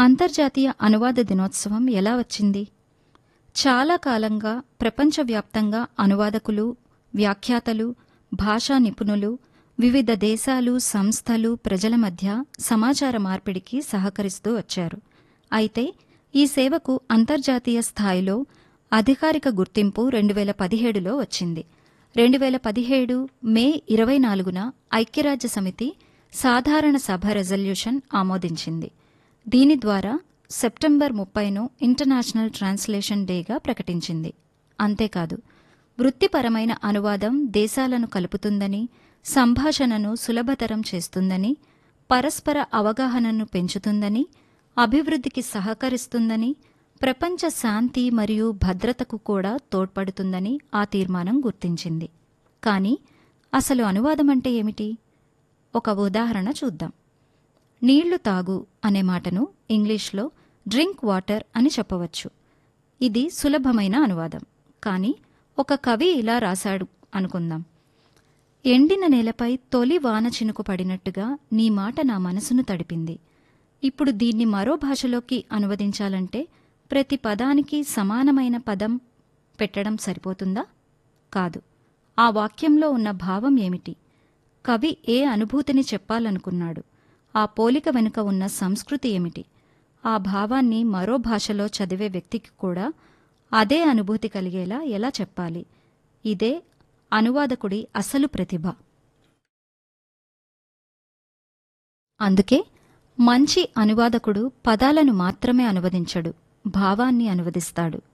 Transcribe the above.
అంతర్జాతీయ అనువాద దినోత్సవం ఎలా వచ్చింది చాలా కాలంగా ప్రపంచవ్యాప్తంగా అనువాదకులు వ్యాఖ్యాతలు భాషా నిపుణులు వివిధ దేశాలు సంస్థలు ప్రజల మధ్య సమాచార మార్పిడికి సహకరిస్తూ వచ్చారు అయితే ఈ సేవకు అంతర్జాతీయ స్థాయిలో అధికారిక గుర్తింపు రెండు వేల పదిహేడులో వచ్చింది రెండు వేల పదిహేడు మే ఇరవై నాలుగున ఐక్యరాజ్య సమితి సాధారణ సభ రెజల్యూషన్ ఆమోదించింది దీని ద్వారా సెప్టెంబర్ ముప్పైను ఇంటర్నేషనల్ ట్రాన్స్లేషన్ డేగా ప్రకటించింది అంతేకాదు వృత్తిపరమైన అనువాదం దేశాలను కలుపుతుందని సంభాషణను సులభతరం చేస్తుందని పరస్పర అవగాహనను పెంచుతుందని అభివృద్ధికి సహకరిస్తుందని ప్రపంచ శాంతి మరియు భద్రతకు కూడా తోడ్పడుతుందని ఆ తీర్మానం గుర్తించింది కానీ అసలు అనువాదం అంటే ఏమిటి ఒక ఉదాహరణ చూద్దాం నీళ్లు తాగు అనే మాటను ఇంగ్లీష్లో డ్రింక్ వాటర్ అని చెప్పవచ్చు ఇది సులభమైన అనువాదం కానీ ఒక కవి ఇలా రాశాడు అనుకుందాం ఎండిన నేలపై తొలి వాన చినుకు పడినట్టుగా నీ మాట నా మనసును తడిపింది ఇప్పుడు దీన్ని మరో భాషలోకి అనువదించాలంటే ప్రతి పదానికి సమానమైన పదం పెట్టడం సరిపోతుందా కాదు ఆ వాక్యంలో ఉన్న భావం ఏమిటి కవి ఏ అనుభూతిని చెప్పాలనుకున్నాడు ఆ పోలిక వెనుక ఉన్న సంస్కృతి ఏమిటి ఆ భావాన్ని మరో భాషలో చదివే వ్యక్తికి కూడా అదే అనుభూతి కలిగేలా ఎలా చెప్పాలి ఇదే అనువాదకుడి అసలు ప్రతిభ అందుకే మంచి అనువాదకుడు పదాలను మాత్రమే అనువదించడు భావాన్ని అనువదిస్తాడు